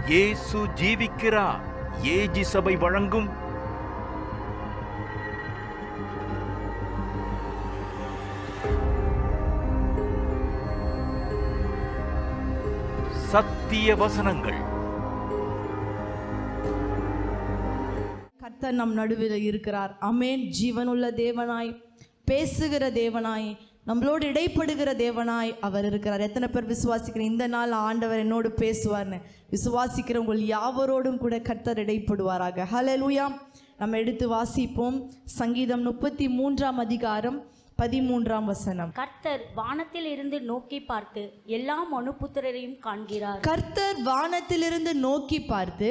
இயேசு ஜீவிக்கிறார் ஏஜி சபை வழங்கும் சத்திய வசனங்கள் கர்த்தர் நம் நடுவில் இருக்கிறார் அமேன் ஜீவனுள்ள தேவனாய் பேசுகிற தேவனாய் நம்மளோடு இடைப்படுகிற தேவனாய் அவர் இருக்கிறார் எத்தனை பேர் விசுவாசிக்கிற இந்த நாள் ஆண்டவர் என்னோடு பேசுவார்னு விசுவாசிக்கிற உங்கள் யாவரோடும் கூட கர்த்தர் இடைப்படுவாராக ஹalleluya நம்ம எடுத்து வாசிப்போம் சங்கீதம் முப்பத்தி மூன்றாம் அதிகாரம் பதிமூன்றாம் வசனம் கர்த்தர் வானத்தில் இருந்து நோக்கி பார்த்து எல்லா மனுபுத்திரரையும் காண்கிறார் கர்த்தர் வானத்திலிருந்து நோக்கி பார்த்து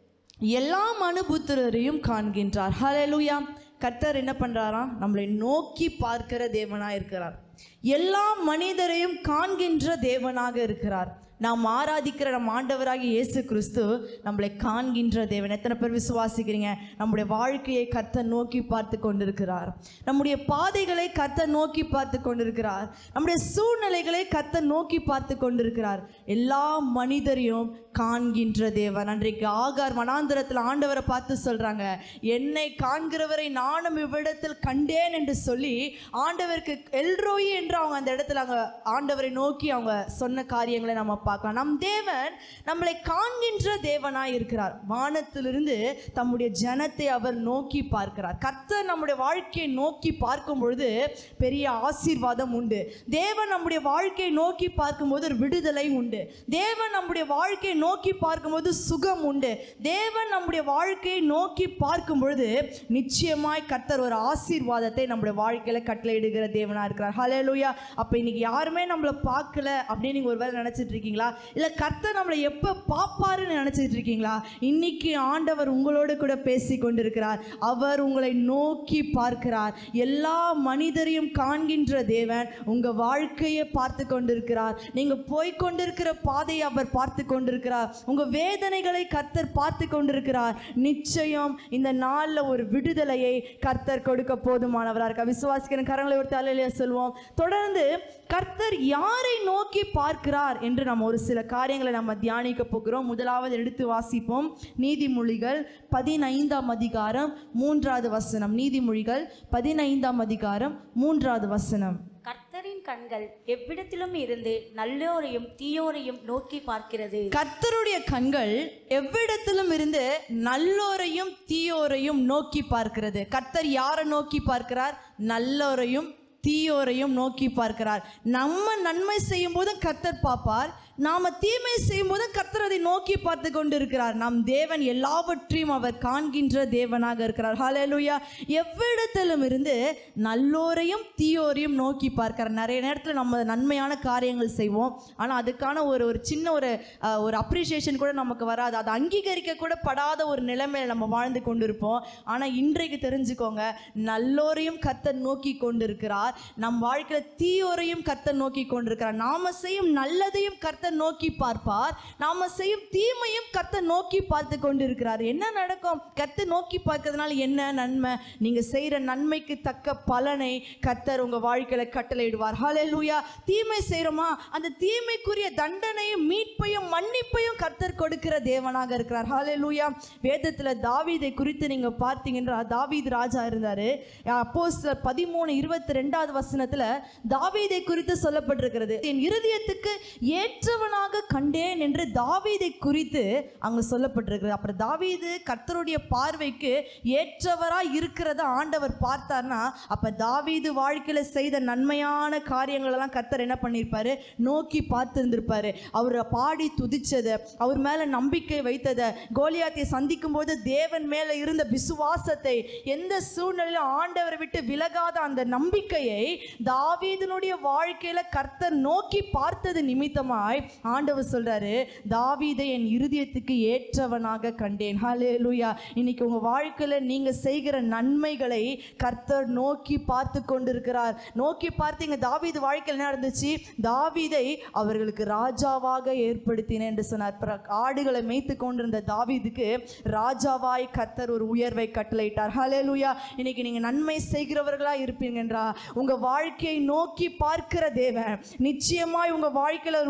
எல்லா மனுபுத்திரரையும் காண்கின்றார் ஹalleluya கர்த்தர் என்ன பண்றாராம் நம்மளை நோக்கி பார்க்கிற தேவனாக இருக்கிறார் எல்லா மனிதரையும் காண்கின்ற தேவனாக இருக்கிறார் நாம் ஆராதிக்கிற நம் ஆண்டவராகிய இயேசு கிறிஸ்து நம்மளை காண்கின்ற தேவன் எத்தனை பேர் விசுவாசிக்கிறீங்க நம்முடைய வாழ்க்கையை கர்த்தர் நோக்கி பார்த்து கொண்டிருக்கிறார் நம்முடைய பாதைகளை கர்த்தர் நோக்கி பார்த்து கொண்டிருக்கிறார் நம்முடைய சூழ்நிலைகளை கர்த்தர் நோக்கி பார்த்து கொண்டிருக்கிறார் எல்லா மனிதரையும் காண்கின்ற தேவன் அன்றைக்கு ஆகார் வனாந்திரத்தில் ஆண்டவரை பார்த்து சொல்றாங்க என்னை காண்கிறவரை நானும் இவ்விடத்தில் கண்டேன் என்று சொல்லி ஆண்டவருக்கு எல்ரோயி என்று அவங்க அந்த இடத்துல அவங்க ஆண்டவரை நோக்கி அவங்க சொன்ன காரியங்களை நம்ம பார்க்கலாம் நம் தேவன் நம்மளை காண்கின்ற தேவனாய் இருக்கிறார் வானத்திலிருந்து தம்முடைய ஜனத்தை அவர் நோக்கி பார்க்கிறார் கர்த்தர் நம்முடைய வாழ்க்கையை நோக்கி பார்க்கும் பொழுது பெரிய ஆசீர்வாதம் உண்டு தேவன் நம்முடைய வாழ்க்கையை நோக்கி பார்க்கும்போது ஒரு விடுதலை உண்டு தேவன் நம்முடைய வாழ்க்கையை நோக்கி பார்க்கும்போது சுகம் உண்டு தேவன் நம்முடைய வாழ்க்கையை நோக்கி பார்க்கும் பொழுது நிச்சயமாய் கர்த்தர் ஒரு ஆசீர்வாதத்தை நம்முடைய வாழ்க்கையில கட்டளையிடுகிற தேவனா இருக்கிறார் ஹalleluya அப்ப இன்னைக்கு யாருமே நம்மளை பார்க்கல அப்படின்னு நீங்க ஒருவேளை நினைச்சிட்டு இருக்கீங்களா இல்ல கர்த்தர் நம்மளை எப்ப பார்ப்பாருன்னு நினைச்சிட்டு இருக்கீங்களா இன்னைக்கு ஆண்டவர் உங்களோடு கூட பேசி கொண்டிருக்கிறார் அவர் உங்களை நோக்கி பார்க்கிறார் எல்லா மனிதரையும் காண்கின்ற தேவன் உங்க வாழ்க்கையை பார்த்து கொண்டிருக்கிறார் நீங்க போய் கொண்டிருக்கிற பாதையை அவர் பார்த்து கொண்டிருக்கிறார் உங்க வேதனைகளை கர்த்தர் பார்த்து கொண்டிருக்கிறார் நிச்சயம் இந்த நாள்ல ஒரு விடுதலையை கர்த்தர் கொடுக்க போதுமானவரா இருக்க விசுவாசிக்கிற கரங்களை ஒரு தலையில சொல்லுவோம் தொடர்ந்து கர்த்தர் யாரை நோக்கி பார்க்கிறார் என்று நம்ம ஒரு சில காரியங்களை நம்ம தியானிக்க போகிறோம் முதலாவது எடுத்து வாசிப்போம் நீதிமொழிகள் பதினைந்தாம் அதிகாரம் மூன்றாவது வசனம் நீதிமொழிகள் பதினைந்தாம் அதிகாரம் மூன்றாவது வசனம் கர்த்தரின் கண்கள் எவ்விடத்திலும் இருந்து நல்லோரையும் தீயோரையும் நோக்கி பார்க்கிறது கர்த்தருடைய கண்கள் எவ்விடத்திலும் இருந்து நல்லோரையும் தீயோரையும் நோக்கி பார்க்கிறது கர்த்தர் யாரை நோக்கி பார்க்கிறார் நல்லோரையும் தீயோரையும் நோக்கி பார்க்கிறார் நம்ம நன்மை செய்யும் போதும் கர்த்தர் பார்ப்பார் நாம தீமை செய்யும் போதும் கர்த்தர் அதை நோக்கி பார்த்து கொண்டிருக்கிறார் நம் தேவன் எல்லாவற்றையும் அவர் காண்கின்ற தேவனாக இருக்கிறார் ஹalleluya எவ்விடத்திலும் இருந்து நல்லோரையும் தீயோரையும் நோக்கி பார்க்கிறார் நிறைய நேரத்தில் நம்ம நன்மையான காரியங்கள் செய்வோம் ஆனால் அதுக்கான ஒரு ஒரு சின்ன ஒரு அஹ், ஒரு அப்ரிசியேஷன் கூட நமக்கு வராது அதை அங்கீகரிக்க கூட படாத ஒரு நிலைமையில நம்ம வாழ்ந்து கொண்டிருப்போம் ஆனால் இன்றைக்கு தெரிஞ்சுக்கோங்க நல்லோரையும் கர்த்தர் நோக்கி கொண்டிருக்கிறார் நம் வாழ்க்கையில் தீயோரையும் கர்த்தர் நோக்கி கொண்டிருக்கிறார் நாம செய்யும் நல்லதையும் கர்த்தர் நோக்கி பார்ப்பார் நாம செய்யும் தீமையும் கர்த்தர் நோக்கி பார்த்து கொண்டிருக்கிறார் என்ன நடக்கும் கர்த்தர் நோக்கி பார்க்கறதுனால என்ன நன்மை நீங்க செய்யற நன்மைக்கு தக்க பலனை கர்த்தர் உங்க வாழ்க்கையில கட்டளையிடுவார் ஹalleluya தீமை செய்றோமா அந்த தீமைக்குரிய தண்டனையும் மீட்பையும் மன்னிப்பையும் கர்த்தர் கொடுக்கிற தேவனாக இருக்கிறார் ஹalleluya வேதத்துல தாவீதை குறித்து நீங்க பார்த்தீங்கன்னா தாவீது ராஜா இருந்தாரு அப்போஸ்தலர் பதிமூணு இருபத்தி ரெண்டாவது வசனத்துல தாவீதை குறித்து சொல்லப்பட்டிருக்கிறது என் இருதயத்துக்கு ஏற்றவனாக கண்டேன் என்று தாவீதை குறித்து அங்க சொல்லப்பட்டிருக்கிறது அப்புறம் தாவீது கர்த்தருடைய பார்வைக்கு ஏற்றவரா இருக்கிறத ஆண்டவர் பார்த்தார்னா அப்ப தாவீது வாழ்க்கையில செய்த நன்மையான காரியங்கள் எல்லாம் கர்த்தர் என்ன பண்ணியிருப்பாரு நோக்கி பார்த்து இருந்திருப்பாரு அவர் பாடி துதிச்சதை அவர் மேல நம்பிக்கை வைத்ததை கோலியாத்தை சந்திக்கும் போது தேவன் மேல இருந்த விசுவாசத்தை எந்த சூழ்நிலையிலும் ஆண்டவரை விட்டு விலகாத அந்த நம்பிக்கையை தாவீதனுடைய வாழ்க்கையில கர்த்தர் நோக்கி பார்த்தது நிமித்தமாய் ஆண்டவர் சொல்றாரு தாவீதை என் இருதயத்துக்கு ஏற்றவனாக கண்டேன் ஹalleluya இன்னைக்கு உங்க வாழ்க்கையில நீங்க செய்கிற நன்மைகளை கர்த்தர் நோக்கி பார்த்து கொண்டிருக்கிறார் நோக்கி பார்த்தீங்க தாவீது வாழ்க்கையில் என்ன நடந்துச்சு தாவீதை அவர்களுக்கு ராஜாவாக ஏற்படுத்தினேன் என்று சொன்னார் பிற- ஆடுகளை மேய்த்து கொண்டிருந்த தாவீதுக்கு ராஜாவாய் கர்த்தர் ஒரு உயர்வை கட்டளையிட்டார் ஹalleluya இன்னைக்கு நீங்க நன்மை செய்கிறவர்களா இருப்பீங்கன்றா உங்க வாழ்க்கையை நோக்கி பார்க்கிற தேவன் நிச்சயமாய் உங்க வாழ்க்கையில ஒரு உயர்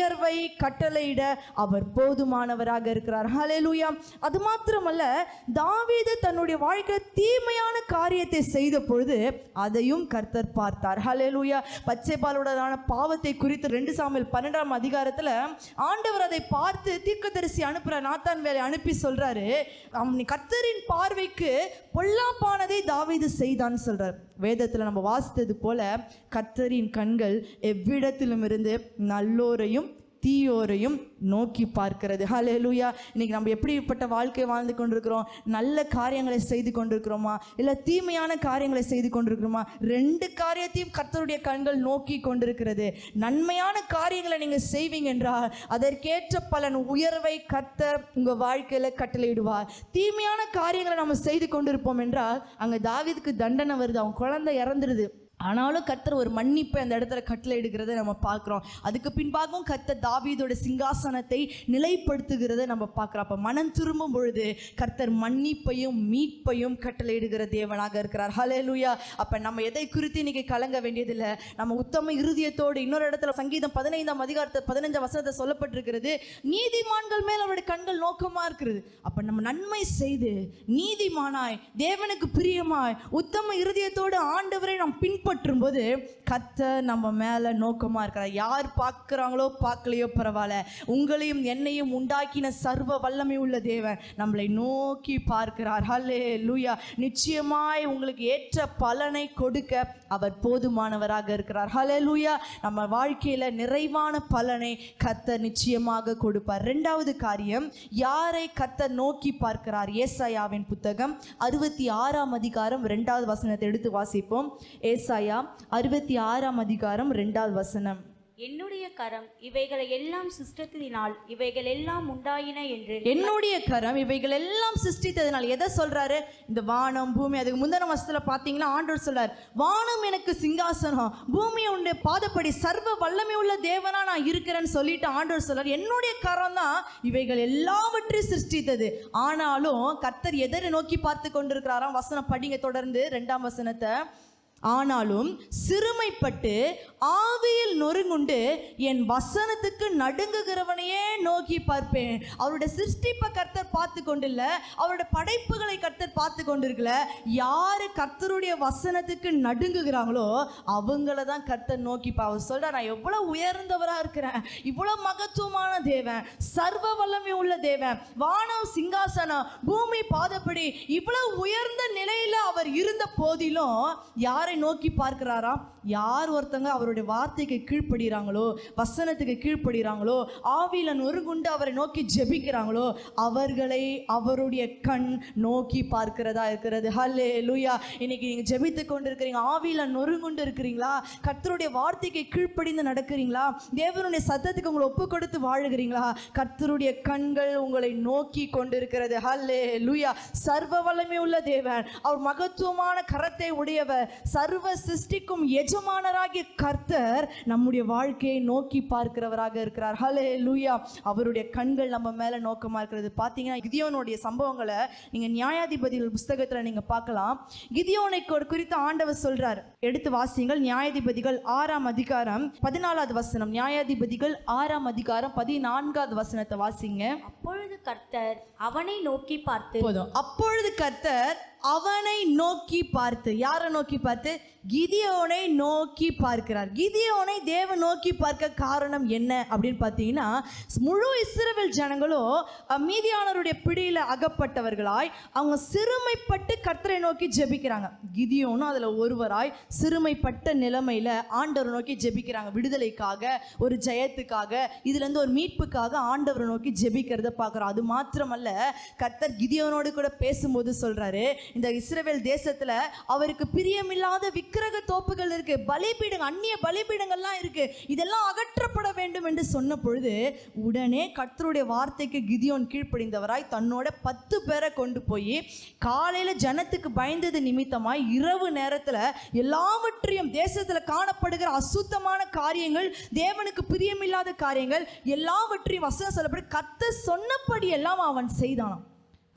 உயர்வை கட்டளையிட அவர் போதுமானவராக இருக்கிறார் ஹalleluya அது மாத்திரமல்ல தாவீது தன்னுடைய வாழ்க்கையில் தீமையான காரியத்தை செய்த பொழுது அதையும் கர்த்தர் பார்த்தார் ஹalleluya பச்சைபாலுடனான பாவத்தை குறித்து ரெண்டு சாமியல் பன்னெண்டாம் அதிகாரத்துல ஆண்டவர் அதை பார்த்து தீர்க்கதரிசி அனுப்புற நாத்தான் வேலை அனுப்பி சொல்றாரு அவன் கர்த்தரின் பார்வைக்கு பொல்லாப்பானதை தாவீது செய்தான்னு சொல்றார் வேதத்துல நம்ம வாசித்தது போல கர்த்தரின் கண்கள் எவ்விடத்திலும் இருந்து நல்லோரையும் தீயோரையும் நோக்கி பார்க்கிறது ஹalleluya இன்னைக்கு நம்ம எப்படிப்பட்ட வாழ்க்கை வாழ்ந்து கொண்டிருக்கிறோம் நல்ல காரியங்களை செய்து கொண்டிருக்கிறோமா இல்லை தீமையான காரியங்களை செய்து கொண்டிருக்கிறோமா ரெண்டு காரியத்தையும் கர்த்தருடைய கண்கள் நோக்கி கொண்டிருக்கிறது நன்மையான காரியங்களை நீங்கள் செய்வீங்க என்றால் அதற்கேற்ற பலன் உயர்வை கர்த்தர் உங்கள் வாழ்க்கையில் கட்டளையிடுவார் தீமையான காரியங்களை நம்ம செய்து கொண்டிருப்போம் என்றால் அங்கே தாவீதுக்கு தண்டனை வருது அவன் குழந்தை இறந்துடுது ஆனாலும் கர்த்தர் ஒரு மன்னிப்பை அந்த இடத்துல கட்டளை எடுக்கிறத நம்ம பார்க்குறோம் அதுக்கு பின்பாகவும் கர்த்தர் தாவீதோட சிங்காசனத்தை நிலைப்படுத்துகிறத நம்ம பார்க்குறோம் அப்போ மனம் திரும்பும் பொழுது கர்த்தர் மன்னிப்பையும் மீட்பையும் கட்டளையிடுகிற தேவனாக இருக்கிறார் ஹalleluya அப்போ நம்ம எதை குறித்து இன்னைக்கு கலங்க வேண்டியதில்லை நம்ம உத்தம இருதயத்தோடு இன்னொரு இடத்துல சங்கீதம் பதினைந்தாம் அதிகாரத்தை பதினைஞ்சாம் வசனத்தை சொல்லப்பட்டிருக்கிறது நீதிமான்கள் மேல் அவருடைய கண்கள் நோக்கமா இருக்கிறது அப்போ நம்ம நன்மை செய்து நீதிமானாய் தேவனுக்கு பிரியமாய் உத்தம இருதயத்தோடு ஆண்டவரை நாம் பின்பற்றும் போது கர்த்தர் நம்ம மேலே நோக்கமாக இருக்கிறார் யார் பார்க்குறாங்களோ பார்க்கலையோ பரவாயில்ல உங்களையும் என்னையும் உண்டாக்கின சர்வ வல்லமை உள்ள தேவன் நம்மளை நோக்கி பார்க்கிறார் ஹல்லே லூயா நிச்சயமாய் உங்களுக்கு ஏற்ற பலனை கொடுக்க அவர் போதுமானவராக இருக்கிறார் ஹலே லூயா நம்ம வாழ்க்கையில் நிறைவான பலனை கர்த்தர் நிச்சயமாக கொடுப்பார் ரெண்டாவது காரியம் யாரை கர்த்தர் நோக்கி பார்க்கிறார் ஏசாயாவின் புத்தகம் அறுபத்தி ஆறாம் அதிகாரம் ரெண்டாவது வசனத்தை எடுத்து வாசிப்போம் ஏசாயா அறுபத்தி ஆறாம் அதிகாரம் ரெண்டாவது வசனம் என்னுடைய கரம் இவைகளை எல்லாம் சிருஷ்டத்தினால் இவைகள் எல்லாம் உண்டாயின என்று என்னுடைய கரம் இவைகள் எல்லாம் சிருஷ்டித்ததுனால எதை சொல்றாரு இந்த வானம் பூமி அதுக்கு முந்தின வருஷத்துல பார்த்தீங்கன்னா ஆண்டவர் சொல்றார் வானம் எனக்கு சிங்காசனம் பூமி உன்னுடைய பாதப்படி சர்வ வல்லமை உள்ள தேவனா நான் இருக்கிறேன்னு சொல்லிட்டு ஆண்டவர் சொல்றார் என்னுடைய கரம் தான் இவைகள் எல்லாவற்றையும் சிருஷ்டித்தது ஆனாலும் கர்த்தர் எதனை நோக்கி பார்த்து கொண்டிருக்கிறாராம் வசனம் படிங்க தொடர்ந்து ரெண்டாம் வசனத்தை ஆனாலும் சிறுமைப்பட்டு ஆவியில் நொறுங்குண்டு என் வசனத்துக்கு நடுங்குகிறவனையே நோக்கி பார்ப்பேன் அவருடைய சிருஷ்டிப்பை கர்த்தர் பார்த்து கொண்டில்ல அவருடைய படைப்புகளை கர்த்தர் பார்த்து கொண்டிருக்கல யாரு கர்த்தருடைய வசனத்துக்கு நடுங்குகிறாங்களோ அவங்கள தான் கர்த்தர் நோக்கி பா அவர் சொல்ற நான் எவ்வளவு உயர்ந்தவரா இருக்கிறேன் இவ்வளவு மகத்துவமான தேவன் சர்வ வல்லமை உள்ள தேவன் வானம் சிங்காசனம் பூமி பாதப்படி இவ்வளவு உயர்ந்த நிலையில அவர் இருந்த போதிலும் யாரை நோக்கி பார்க்கிறாராம் யார் ஒருத்தங்க அவருடைய வார்த்தைக்கு கீழ்ப்படுகிறாங்களோ வசனத்துக்கு கீழ்ப்படுகிறாங்களோ ஆவியில நொறுங்குண்டு அவரை நோக்கி ஜெபிக்கிறாங்களோ அவர்களை அவருடைய கண் நோக்கி பார்க்கிறதா இருக்கிறது ஹல்லே லூயா இன்னைக்கு நீங்க ஜெபித்து கொண்டு இருக்கிறீங்க ஆவியில நொறுங்குண்டு இருக்கிறீங்களா கர்த்தருடைய வார்த்தைக்கு கீழ்ப்படிந்து நடக்கிறீங்களா தேவனுடைய சத்தத்துக்கு உங்களை ஒப்பு கொடுத்து வாழுகிறீங்களா கர்த்தருடைய கண்கள் உங்களை நோக்கி கொண்டிருக்கிறது ஹல்லே லூயா சர்வ வல்லமை உள்ள தேவன் அவர் மகத்துவமான கரத்தை உடையவர் சர்வ சிருஷ்டிக்கும் எஜமானராகிய கர்த்தர் நம்முடைய வாழ்க்கையை நோக்கி பார்க்கிறவராக இருக்கிறார் ஹலே லூயா அவருடைய கண்கள் நம்ம மேல நோக்கமா இருக்கிறது பார்த்தீங்கன்னா கிதியோனுடைய சம்பவங்களை நீங்க நியாயாதிபதிகள் புஸ்தகத்துல நீங்க பார்க்கலாம் கிதியோனை கொ- குறித்து ஆண்டவர் சொல்றார் எடுத்து வாசியுங்கள் நியாயாதிபதிகள் ஆறாம் அதிகாரம் பதினாலாவது வசனம் நியாயாதிபதிகள் ஆறாம் அதிகாரம் பதினான்காவது வசனத்தை வாசிங்க அப்பொழுது கர்த்தர் அவனை நோக்கி பார்த்து போதும் அப்பொழுது கர்த்தர் அவனை நோக்கி பார்த்து யாரை நோக்கி பார்த்து கிதியோனை நோக்கி பார்க்கிறார் கிதியோனை தேவன் நோக்கி பார்க்க காரணம் என்ன அப்படின்னு பார்த்தீங்கன்னா முழு இஸ்ரவேல் ஜனங்களும் அஹ், மீதியானவருடைய பிடியில் அகப்பட்டவர்களாய் அவங்க சிறுமைப்பட்டு கர்த்தரை நோக்கி ஜெபிக்கிறாங்க கிதியோனும் அதில் ஒருவராய் சிறுமைப்பட்ட நிலைமையில் ஆண்டவரை நோக்கி ஜெபிக்கிறாங்க விடுதலைக்காக ஒரு ஜெயத்துக்காக இதுலேருந்து ஒரு மீட்புக்காக ஆண்டவரை நோக்கி ஜெபிக்கிறத பார்க்குறோம் அது மாத்திரமல்ல கர்த்தர் கிதியோனோடு கூட பேசும்போது சொல்றாரு இந்த இஸ்ரவேல் தேசத்துல அவருக்கு பிரியமில்லாத விக்கிரக தோப்புகள் இருக்கு பலிபீடங்கள் அந்நிய பலிபீடங்கள்லாம் இருக்கு இதெல்லாம் அகற்றப்பட வேண்டும் என்று சொன்ன பொழுது உடனே கர்த்தருடைய வார்த்தைக்கு கிதியோன் கீழ்ப்படிந்தவராய் தன்னோட பத்து பேரை கொண்டு போய் காலையில ஜனத்துக்கு பயந்தது நிமித்தமாய் இரவு நேரத்துல எல்லாவற்றையும் தேசத்துல காணப்படுகிற அசுத்தமான காரியங்கள் தேவனுக்கு பிரியமில்லாத காரியங்கள் எல்லாவற்றையும் வசனம் சொல்லப்படி கத்த சொன்னபடி எல்லாம் அவன் செய்தானாம்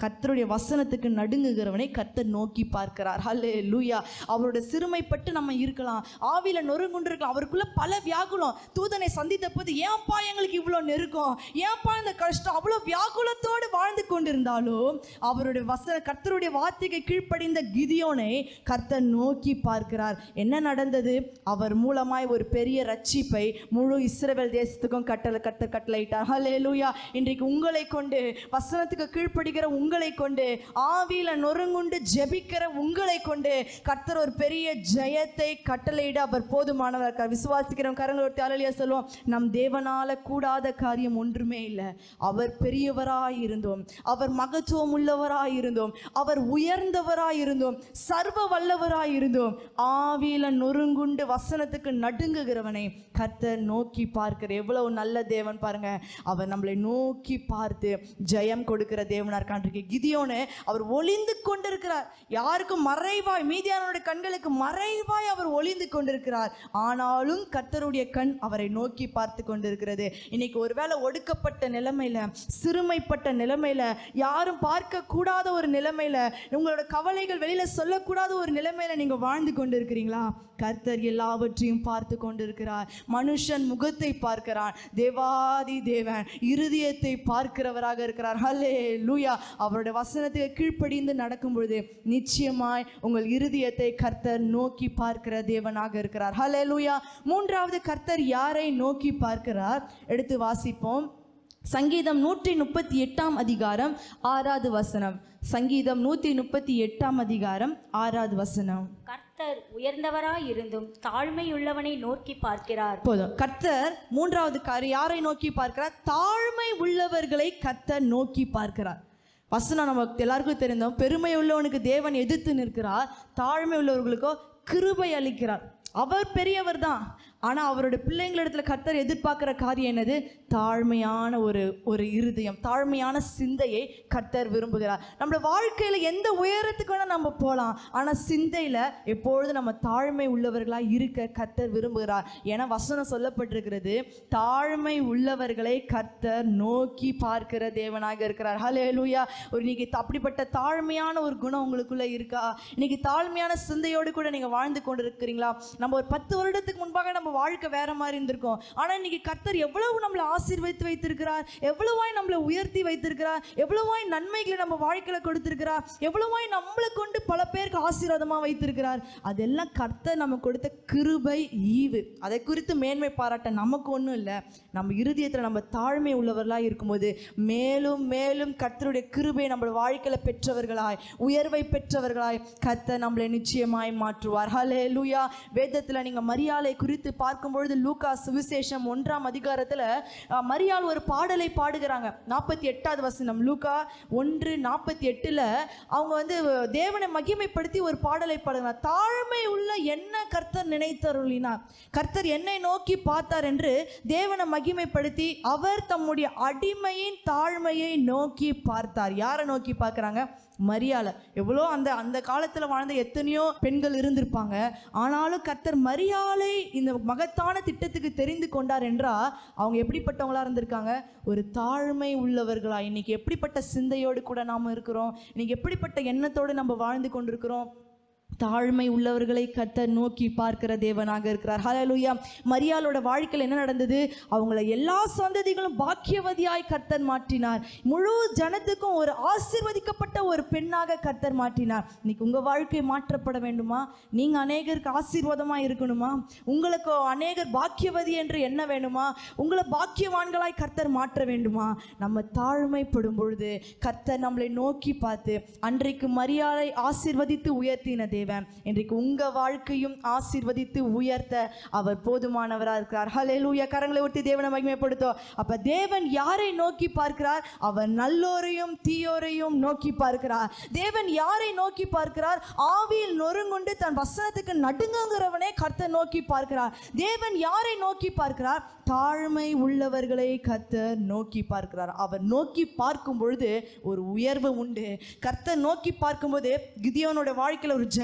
கர்த்தருடைய வசனத்துக்கு நடுங்குகிறவனை கர்த்தர் நோக்கி பார்க்கிறார் ஹல்லே லூயா அவருடைய சிறுமைப்பட்டு நம்ம இருக்கலாம் ஆவியில நொறுங்குண்டு இருக்கலாம் அவருக்குள்ள பல வியாகுலம் தூதனை சந்தித்த போது ஏன்பா எங்களுக்கு இவ்வளோ நெருக்கம் ஏன்பா இந்த கஷ்டம் அவ்வளோ வியாகுலத்தோடு வாழ்ந்து கொண்டிருந்தாலும் அவருடைய வசன கர்த்தருடைய வார்த்தைக்கு கீழ்ப்படிந்த கிதியோனை கர்த்தர் நோக்கி பார்க்கிறார் என்ன நடந்தது அவர் மூலமாய் ஒரு பெரிய ரட்சிப்பை முழு இஸ்ரவேல் தேசத்துக்கும் கட்டளை கர்த்தர் கட்டளையிட்டார் ஹலே லூயா இன்றைக்கு உங்களை கொண்டு வசனத்துக்கு கீழ்ப்படுகிற உங்களை கொண்டு ஆவியில நொறுங்குண்டு ஜெபிக்கிற உங்களை கொண்டு கர்த்தர் ஒரு பெரிய ஜெயத்தை கட்டளையிட அவர் போதுமானவர் இருக்கார். விசுவாசிக்கிறோம் கரங்கள் ஒரு அலலியா சொல்லுவோம் நம் தேவனால கூடாத காரியம் ஒன்றுமே இல்லை அவர் பெரியவராய் இருந்தோம் அவர் மகத்துவம் உள்ளவராய் இருந்தோம் அவர் உயர்ந்தவராய் இருந்தோம் சர்வ வல்லவராய் இருந்தோம் ஆவியில நொறுங்குண்டு வசனத்துக்கு நடுங்குகிறவனை கர்த்தர் நோக்கி பார்க்கிற எவ்வளவு நல்ல தேவன் பாருங்க அவர் நம்மளை நோக்கி பார்த்து ஜெயம் கொடுக்கிற தேவனா இருக்கான்றிருக்கு கிதியோனு அவர் ஒளிந்து கொண்டிருக்கிறார் யாருக்கும் மறைவாய் மீதியானவருடைய கண்களுக்கு மறைவாய் அவர் ஒளிந்து கொண்டிருக்கிறார் ஆனாலும் கர்த்தருடைய கண் அவரை நோக்கி பார்த்து கொண்டிருக்கிறது இன்னைக்கு ஒருவேளை ஒடுக்கப்பட்ட நிலைமையில சிறுமைப்பட்ட நிலைமையில யாரும் பார்க்க கூடாத ஒரு நிலைமையில உங்களோட கவலைகள் வெளியில சொல்லக்கூடாத ஒரு நிலைமையில நீங்க வாழ்ந்து கொண்டிருக்கிறீங்களா கர்த்தர் எல்லாவற்றையும் பார்த்து கொண்டிருக்கிறார் மனுஷன் முகத்தை பார்க்கிறான் தேவாதி தேவன் இருதயத்தை பார்க்கிறவராக இருக்கிறார் ஹல்லே லூயா அவருடைய வசனத்துக்கு கீழ்ப்படிந்து நடக்கும் பொழுது நிச்சயமாய் உங்கள் இருதயத்தை கர்த்தர் நோக்கி பார்க்கிற தேவனாக இருக்கிறார் ஹல்லே லூயா மூன்றாவது கர்த்தர் யாரை நோக்கி பார்க்கிறார் எடுத்து வாசிப்போம் சங்கீதம் நூற்றி முப்பத்தி எட்டாம் அதிகாரம் ஆறாவது வசனம் சங்கீதம் நூற்றி முப்பத்தி எட்டாம் அதிகாரம் ஆறாவது வசனம் கர்த்தர் உயர்ந்தவராய் இருந்தும் தாழ்மையுள்ளவனை நோக்கி பார்க்கிறார் போதும் கர்த்தர் மூன்றாவது காரியம் யாரை நோக்கி பார்க்கிறார் தாழ்மை உள்ளவர்களை கர்த்தர் நோக்கி பார்க்கிறார் வசனம் நமக்கு எல்லாருக்கும் தெரிந்தோம் பெருமை உள்ளவனுக்கு தேவன் எதிர்த்து நிற்கிறார் தாழ்மை உள்ளவர்களுக்கோ கிருபை அளிக்கிறார் அவர் பெரியவர் தான் ஆனால் அவருடைய பிள்ளைங்களிடத்துல கர்த்தர் எதிர்பார்க்குற காரியம் என்னது தாழ்மையான ஒரு ஒரு இருதயம் தாழ்மையான சிந்தையை கர்த்தர் விரும்புகிறார் நம்மளோட வாழ்க்கையில் எந்த உயரத்துக்கு வேணால் நம்ம போகலாம் ஆனால் சிந்தையில் எப்பொழுதும் நம்ம தாழ்மை உள்ளவர்களாக இருக்க கர்த்தர் விரும்புகிறார் ஏன்னா வசனம் சொல்லப்பட்டிருக்கிறது தாழ்மை உள்ளவர்களை கர்த்தர் நோக்கி பார்க்கிற தேவனாக இருக்கிறார் ஹலே லூயா ஒரு இன்னைக்கு அப்படிப்பட்ட தாழ்மையான ஒரு குணம் உங்களுக்குள்ள இருக்கா இன்னைக்கு தாழ்மையான சிந்தையோடு கூட நீங்கள் வாழ்ந்து கொண்டு இருக்கிறீங்களா நம்ம ஒரு பத்து வருடத்துக்கு முன்பாக நம்ம வாழ்க்கை வேற மாதிரி இருந்திருக்கோம் ஆனால் இன்னைக்கு கர்த்தர் எவ்வளவு நம்மளை ஆசீர்வதித்து வைத்திருக்கிறார் எவ்வளவாய் நம்மளை உயர்த்தி வைத்திருக்கிறார் எவ்வளவாய் நன்மைகளை நம்ம வாழ்க்கையில கொடுத்திருக்கிறார் எவ்வளவாய் நம்மளை கொண்டு பல பேருக்கு ஆசீர்வாதமா வைத்திருக்கிறார் அதெல்லாம் கர்த்தர் நம்ம கொடுத்த கிருபை ஈவு அதை குறித்து மேன்மை பாராட்ட நமக்கு ஒன்றும் இல்லை நம்ம இருதயத்தில் நம்ம தாழ்மை உள்ளவர்களாக இருக்கும்போது மேலும் மேலும் கர்த்தருடைய கிருபை நம்மளோட வாழ்க்கையில பெற்றவர்களாய் உயர்வை பெற்றவர்களாய் கர்த்தர் நம்மளை நிச்சயமாய் மாற்றுவார் ஹலே லூயா வேதத்தில் நீங்கள் மரியாதை குறித்து பார்க்கும்பொழுது லூக்கா சுவிசேஷம் ஒன்றாம் அதிகாரத்தில் அஹ், மரியாள் ஒரு பாடலை பாடுகிறாங்க நாற்பத்தி எட்டாவது வசனம் லூக்கா ஒன்று நாற்பத்தி எட்டில் அவங்க வந்து தேவனை மகிமைப்படுத்தி ஒரு பாடலை பாடுகிறார் தாழ்மை உள்ள என்ன கர்த்தர் நினைத்தருளினார் கர்த்தர் என்னை நோக்கி பார்த்தார் என்று தேவனை மகிமைப்படுத்தி அவர் தம்முடைய அடிமையின் தாழ்மையை நோக்கி பார்த்தார் யாரை நோக்கி பார்க்குறாங்க மரியாதை எவ்வளோ அந்த அந்த காலத்தில் வாழ்ந்த எத்தனையோ பெண்கள் இருந்திருப்பாங்க ஆனாலும் கர்த்தர் மரியாதை இந்த மகத்தான திட்டத்துக்கு தெரிந்து கொண்டார் என்றால் அவங்க எப்படிப்பட்டவங்களா இருந்திருக்காங்க ஒரு தாழ்மை உள்ளவர்களா இன்னைக்கு எப்படிப்பட்ட சிந்தையோடு கூட நாம் இருக்கிறோம் இன்னைக்கு எப்படிப்பட்ட எண்ணத்தோடு நம்ம வாழ்ந்து கொண்டிருக்கிறோம் தாழ்மை உள்ளவர்களை கர்த்தர் நோக்கி பார்க்கிற தேவனாக இருக்கிறார் ஹalleluya மரியாளோட வாழ்க்கையில் என்ன நடந்தது அவங்கள எல்லா சந்ததிகளும் பாக்கியவதியாய் கர்த்தர் மாற்றினார் முழு ஜனத்துக்கும் ஒரு ஆசீர்வதிக்கப்பட்ட ஒரு பெண்ணாக கர்த்தர் மாற்றினார் இன்னைக்கு உங்க வாழ்க்கை மாற்றப்பட வேண்டுமா நீங்க அநேகருக்கு ஆசீர்வாதமா இருக்கணுமா உங்களுக்கு அநேகர் பாக்கியவதி என்று என்ன வேணுமா உங்களை பாக்கியவான்களாய் கர்த்தர் மாற்ற வேண்டுமா நம்ம தாழ்மைப்படும் பொழுது கர்த்தர் நம்மளை நோக்கி பார்த்து அன்றைக்கு மரியாதை ஆசீர்வதித்து உயர்த்தின தேவன் இன்றைக்கு உங்க வாழ்க்கையும் ஆசீர்வதித்து உயர்த்த அவர் போதுமானவராக இருக்கிறார் ஹalleluya கரங்களை ஒட்டி தேவனை மகிமைப்படுத்தோம் அப்ப தேவன் யாரை நோக்கி பார்க்கிறார் அவர் நல்லோரையும் தீயோரையும் நோக்கி பார்க்கிறார் தேவன் யாரை நோக்கி பார்க்கிறார் ஆவியில் நொறுங்குண்டு தன் வசனத்துக்கு நடுங்குங்கிறவனே கர்த்தர் நோக்கி பார்க்கிறார் தேவன் யாரை நோக்கி பார்க்கிறார் தாழ்மை உள்ளவர்களை கர்த்தர் நோக்கி பார்க்கிறார் அவர் நோக்கி பார்க்கும் பொழுது ஒரு உயர்வு உண்டு கர்த்தர் நோக்கி பார்க்கும்போது கிதியோனோட வாழ்க்கையில் ஒரு ஜெயம்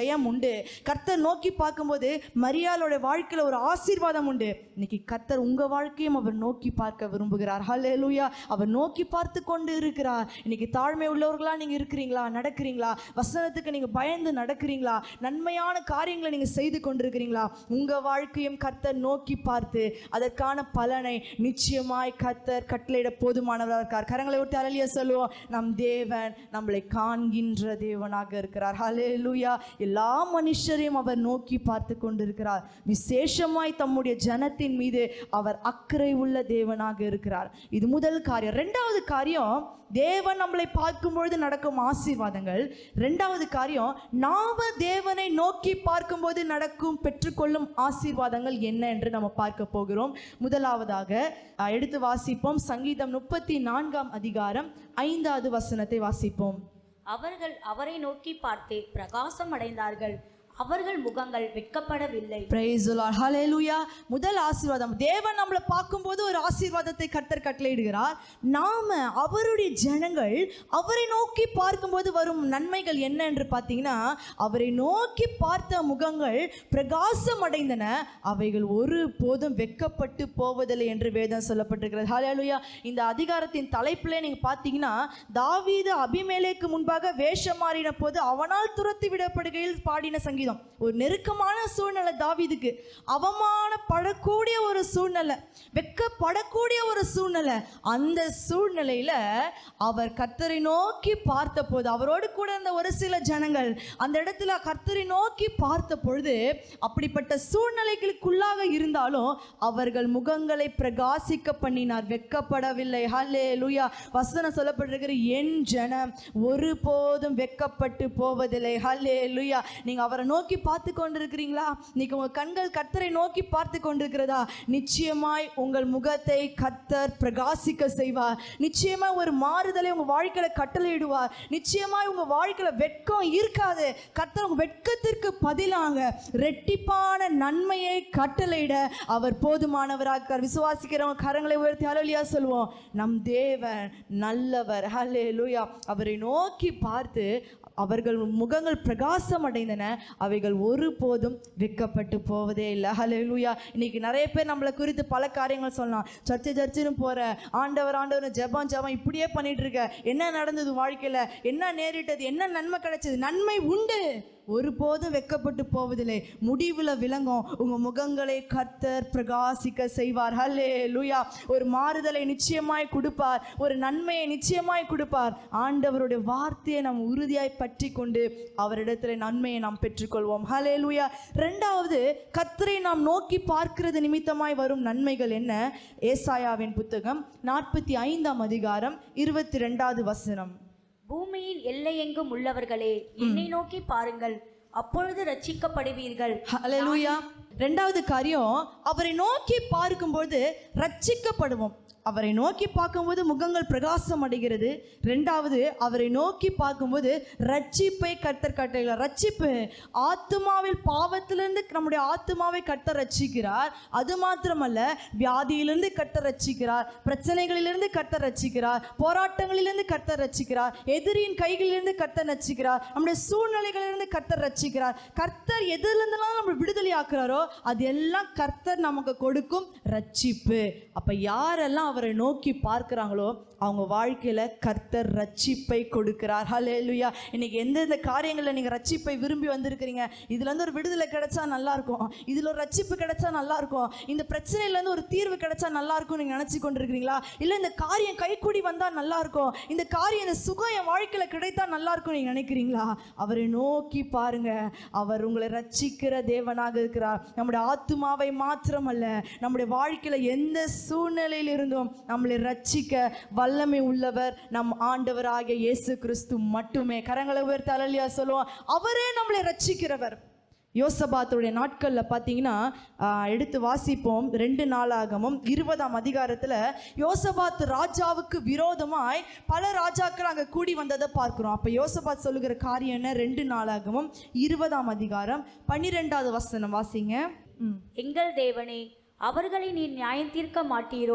ஜெயம் உண்டு கர்த்தர் நோக்கி பார்க்கும்போது மரியாளோட வாழ்க்கையில ஒரு ஆசீர்வாதம் உண்டு இன்னைக்கு கர்த்தர் உங்க வாழ்க்கையும் அவர் நோக்கி பார்க்க விரும்புகிறார் ஹalleluya அவர் நோக்கி பார்த்து கொண்டு இருக்கிறார் இன்னைக்கு தாழ்மை உள்ளவர்களா நீங்க இருக்கிறீங்களா நடக்கிறீங்களா வசனத்துக்கு நீங்க பயந்து நடக்கிறீங்களா நன்மையான காரியங்களை நீங்க செய்து கொண்டிருக்கிறீங்களா உங்க வாழ்க்கையும் கர்த்தர் நோக்கி பார்த்து அதற்கான பலனை நிச்சயமாய் கர்த்தர் கட்டளையிட போதுமானவராக இருக்கார் கரங்களை விட்டு அலலிய சொல்லுவோம் நம் தேவன் நம்மளை காண்கின்ற தேவனாக இருக்கிறார் ஹalleluya எல்லா மனுஷரையும் அவர் நோக்கி பார்த்து கொண்டிருக்கிறார் விசேஷமாய் தம்முடைய ஜனத்தின் மீது அவர் அக்கறை உள்ள தேவனாக இருக்கிறார் இது முதல் காரியம் ரெண்டாவது காரியம் தேவன் நம்மளை பார்க்கும்பொழுது நடக்கும் ஆசீர்வாதங்கள் ரெண்டாவது காரியம் நாம தேவனை நோக்கி பார்க்கும்போது நடக்கும் பெற்றுக்கொள்ளும் ஆசீர்வாதங்கள் என்ன என்று நம்ம பார்க்க போகிறோம் முதலாவதாக அஹ், எடுத்து வாசிப்போம் சங்கீதம் முப்பத்தி நான்காம் அதிகாரம் ஐந்தாவது வசனத்தை வாசிப்போம் அவர்கள் அவரை நோக்கி பார்த்து பிரகாசம் அடைந்தார்கள் அவர்கள் முகங்கள் வெட்கப்படவில்லை Praise the Lord. Hallelujah. முதல் ஆசீர்வாதம் தேவன் நம்மளை பார்க்கும்போது ஒரு ஆசீர்வாதத்தை கர்த்தர் கட்டளையிடுகிறார் நாம அவருடைய ஜனங்கள் அவரை நோக்கி பார்க்கும்போது வரும் நன்மைகள் என்ன என்று பார்த்தீங்கன்னா அவரை நோக்கி பார்த்த முகங்கள் பிரகாசம் அடைந்தன அவைகள் ஒரு போதும் வெட்கப்பட்டு போவதில்லை என்று வேதம் சொல்லப்பட்டிருக்கிறது ஹalleluya இந்த அதிகாரத்தின் தலைப்பிலே நீங்க பார்த்தீங்கன்னா தாவீது அபிமேலேக்கு முன்பாக வேஷம் மாறின போது அவனால் துரத்தி விடப்படுகையில் பாடின சங்கீதம் ஒரு நெருக்கமான சூழ்நிலை தாவீதுக்கு அவமானப்படக்கூடிய ஒரு சூழ்நிலை வெட்கப்படக்கூடிய ஒரு சூழ்நிலை அந்த சூழ்நிலையில அவர் கர்த்தரை நோக்கி பார்த்த போது அவரோடு கூட இருந்த ஒரு சில ஜனங்கள் அந்த இடத்துல கர்த்தரை நோக்கி பார்த்த பொழுது அப்படிப்பட்ட சூழ்நிலைகளுக்குள்ளாக இருந்தாலும் அவர்கள் முகங்களை பிரகாசிக்க பண்ணினார் வெட்கப்படவில்லை ஹல்லே லூயா வசனம் சொல்லப்பட்டிருக்கிற என் ஜனம் ஒருபோதும் வெட்கப்பட்டு போவதில்லை ஹல்லே லூயா நீங்க அவரை நோக்கி பார்த்து கொண்டிருக்கிறீங்களா நீங்க உங்க கண்கள் கர்த்தரை நோக்கி பார்த்து கொண்டிருக்கிறதா நிச்சயமாய் உங்கள் முகத்தை கர்த்தர் பிரகாசிக்க செய்வார் நிச்சயமாய் ஒரு மாறுதலை உங்க வாழ்க்கையில கட்டளையிடுவார் நிச்சயமாய் உங்க வாழ்க்கையில வெட்கம் இருக்காது கர்த்தர் உங்க வெட்கத்திற்கு பதிலாக ரெட்டிப்பான நன்மையை கட்டளையிட அவர் போதுமானவராக விசுவாசிக்கிறவங்க கரங்களை உயர்த்தி அலலியா சொல்லுவோம் நம் தேவன் நல்லவர் ஹலே லூயா அவரை நோக்கி பார்த்து அவர்கள் முகங்கள் பிரகாசம் அடைந்தன அவைகள் ஒருபோதும் வெட்கப்பட்டு போவதே இல்லை ஹலே லூயா இன்னைக்கு நிறைய பேர் நம்மளை குறித்து பல காரியங்கள் சொல்லலாம் சர்ச்சை சர்ச்சுன்னு போற ஆண்டவர் ஆண்டவர் ஜெபம் ஜெபம் இப்படியே பண்ணிட்டு இருக்க என்ன நடந்தது வாழ்க்கையில என்ன நேரிட்டது என்ன நன்மை கிடைச்சது நன்மை உண்டு ஒருபோதும் வெட்கப்பட்டு போவதில்லை முடிவில் விளங்கும் உங்க முகங்களை கர்த்தர் பிரகாசிக்க செய்வார் ஹல்லே லூயா ஒரு மாறுதலை நிச்சயமாய் கொடுப்பார் ஒரு நன்மையை நிச்சயமாய் கொடுப்பார் ஆண்டவருடைய வார்த்தையை நாம் உறுதியாய் பற்றி கொண்டு அவரிடத்துல நன்மையை நாம் பெற்றுக்கொள்வோம் ஹலே லூயா ரெண்டாவது கர்த்தரை நாம் நோக்கி பார்க்கிறது நிமித்தமாய் வரும் நன்மைகள் என்ன ஏசாயாவின் புத்தகம் நாற்பத்தி ஐந்தாம் அதிகாரம் இருபத்தி ரெண்டாவது வசனம் பூமியின் எல்லையெங்கும் உள்ளவர்களே என்னை நோக்கி பாருங்கள் அப்பொழுது ரட்சிக்கப்படுவீர்கள் ஹalleluya ரெண்டாவது காரியம் அவரை நோக்கி பார்க்கும்போது ரட்சிக்கப்படுவோம் அவரை நோக்கி பார்க்கும்போது முகங்கள் பிரகாசம் அடைகிறது ரெண்டாவது அவரை நோக்கி பார்க்கும்போது ரட்சிப்பை கர்த்தர் கட்டுகிறார் ரட்சிப்பு ஆத்துமாவில் பாவத்திலிருந்து நம்முடைய ஆத்துமாவை கர்த்தர் ரட்சிக்கிறார் அது மாத்திரமல்ல வியாதியிலிருந்து கர்த்தர் ரட்சிக்கிறார் பிரச்சனைகளிலிருந்து கர்த்தர் ரட்சிக்கிறார் போராட்டங்களிலிருந்து கர்த்தர் ரட்சிக்கிறார் எதிரியின் கைகளிலிருந்து கர்த்தர் ரட்சிக்கிறார் நம்முடைய சூழ்நிலைகளிலிருந்து கர்த்தர் ரட்சிக்கிறார் கர்த்தர் எதிலிருந்தெல்லாம் நம்ம விடுதலை ஆக்குறாரோ அது எல்லாம் கர்த்தர் நமக்கு கொடுக்கும் ரட்சிப்பு அப்ப யாரெல்லாம் அவரை நோக்கி பார்க்கிறாங்களோ அவங்க வாழ்க்கையில கர்த்தர் ரட்சிப்பை கொடுக்கிறார் ஹalleluya இன்னைக்கு எந்தெந்த காரியங்களில் நீங்க ரட்சிப்பை விரும்பி வந்திருக்கிறீங்க இதுல இருந்து ஒரு விடுதலை கிடைச்சா நல்லா இருக்கும் இதுல ஒரு ரட்சிப்பு கிடைச்சா நல்லா இருக்கும் இந்த பிரச்சனையில இருந்து ஒரு தீர்வு கிடைச்சா நல்லா இருக்கும் நீங்க நினைச்சு கொண்டிருக்கிறீங்களா இல்ல இந்த காரியம் கைக்கூடி வந்தா நல்லா இருக்கும் இந்த காரியம் இந்த சுகம் என் வாழ்க்கையில கிடைத்தா நல்லா இருக்கும் நீங்க நினைக்கிறீங்களா அவரை நோக்கி பாருங்க அவர் உங்களை ரட்சிக்கிற தேவனாக இருக்கிறார் நம்முடைய ஆத்துமாவை மாத்திரமல்ல நம்முடைய வாழ்க்கையில எந்த சூழ்நிலையில் இருந்தும் நம்மளை ரட்சிக்க வல்லமை உள்ளவர் நம் ஆண்டவராகிய இயேசு கிறிஸ்து மட்டுமே கரங்களை உயர்த்தி அலலியா சொல்லுவோம் அவரே நம்மளை ரட்சிக்கிறவர் யோசபாத்துடைய நாட்களில் பார்த்தீங்கன்னா ஆஹ், எடுத்து வாசிப்போம் ரெண்டு நாளாகமும் இருபதாம் அதிகாரத்தில் யோசபாத் ராஜாவுக்கு விரோதமாய் பல ராஜாக்கள் அங்கே கூடி வந்ததை பார்க்குறோம் அப்போ யோசபாத் சொல்லுகிற காரியம் என்ன ரெண்டு நாளாகவும் இருபதாம் அதிகாரம் பன்னிரெண்டாவது வசனம் வாசிங்க ம் எங்கள் தேவனே அவர்களை நீர் நியாயம் தீர்க்க மாட்டீரோ